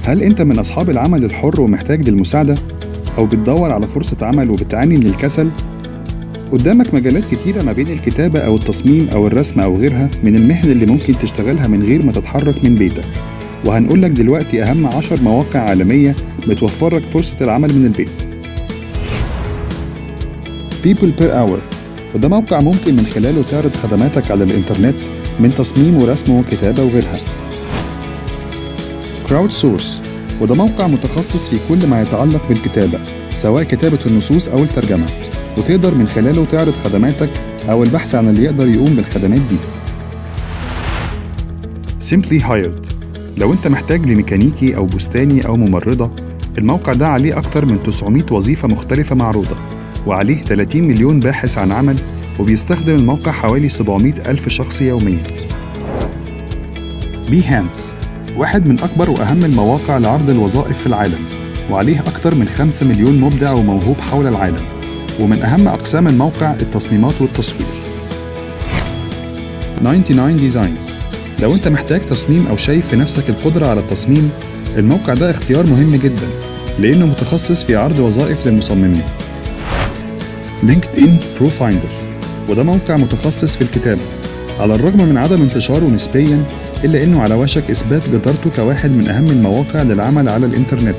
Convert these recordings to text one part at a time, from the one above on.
هل أنت من أصحاب العمل الحر ومحتاج للمساعدة؟ أو بتدور على فرصة عمل وبتعاني من الكسل؟ قدامك مجالات كتيرة ما بين الكتابة أو التصميم أو الرسم أو غيرها من المهن اللي ممكن تشتغلها من غير ما تتحرك من بيتك وهنقول لك دلوقتي أهم عشر مواقع عالمية بتوفر لك فرصة العمل من البيت People per Hour وده موقع ممكن من خلاله تعرض خدماتك على الإنترنت من تصميم ورسم وكتابة وغيرها كراود سورس وده موقع متخصص في كل ما يتعلق بالكتابة سواء كتابة النصوص أو الترجمة وتقدر من خلاله تعرض خدماتك أو البحث عن اللي يقدر يقوم بالخدمات دي Simply Hired لو أنت محتاج لميكانيكي أو بستاني أو ممرضة الموقع ده عليه أكتر من 900 وظيفة مختلفة معروضة وعليه 30 مليون باحث عن عمل وبيستخدم الموقع حوالي 700 ألف شخص يوميا Behance واحد من أكبر وأهم المواقع لعرض الوظائف في العالم وعليه أكثر من 5 مليون مبدع وموهوب حول العالم ومن أهم أقسام الموقع التصميمات والتصوير 99 Designs لو أنت محتاج تصميم أو شايف في نفسك القدرة على التصميم الموقع ده اختيار مهم جدا لأنه متخصص في عرض وظائف للمصممين لينكد إن بروفايندر وده موقع متخصص في الكتابة على الرغم من عدم انتشاره نسبيا إلا إنه على وشك إثبات جدارته كواحد من أهم المواقع للعمل على الإنترنت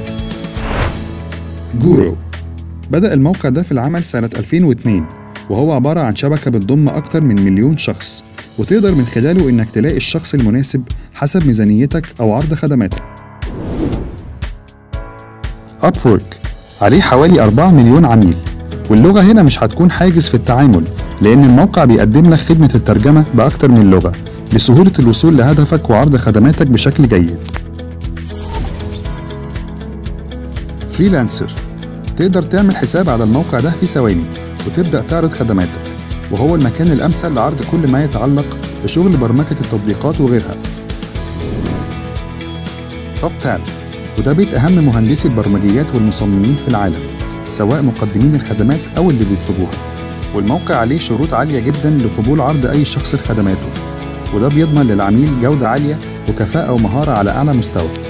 جورو بدأ الموقع ده في العمل سنة 2002 وهو عبارة عن شبكة بتضم أكتر من مليون شخص وتقدر من خلاله إنك تلاقي الشخص المناسب حسب ميزانيتك أو عرض خدماتك Upwork عليه حوالي 4 مليون عميل واللغة هنا مش هتكون حاجز في التعامل لأن الموقع بيقدم لك خدمة الترجمة بأكتر من لغة لسهولة الوصول لهدفك وعرض خدماتك بشكل جيد فريلانسر تقدر تعمل حساب على الموقع ده في ثواني وتبدأ تعرض خدماتك وهو المكان الأمثل لعرض كل ما يتعلق بشغل برمجة التطبيقات وغيرها توب تاب وده بيت أهم مهندسي البرمجيات والمصممين في العالم سواء مقدمين الخدمات أو اللي بيطلبوها والموقع عليه شروط عالية جدا لقبول عرض أي شخص لخدماته وده بيضمن للعميل جودة عالية وكفاءة ومهارة على أعلى مستوى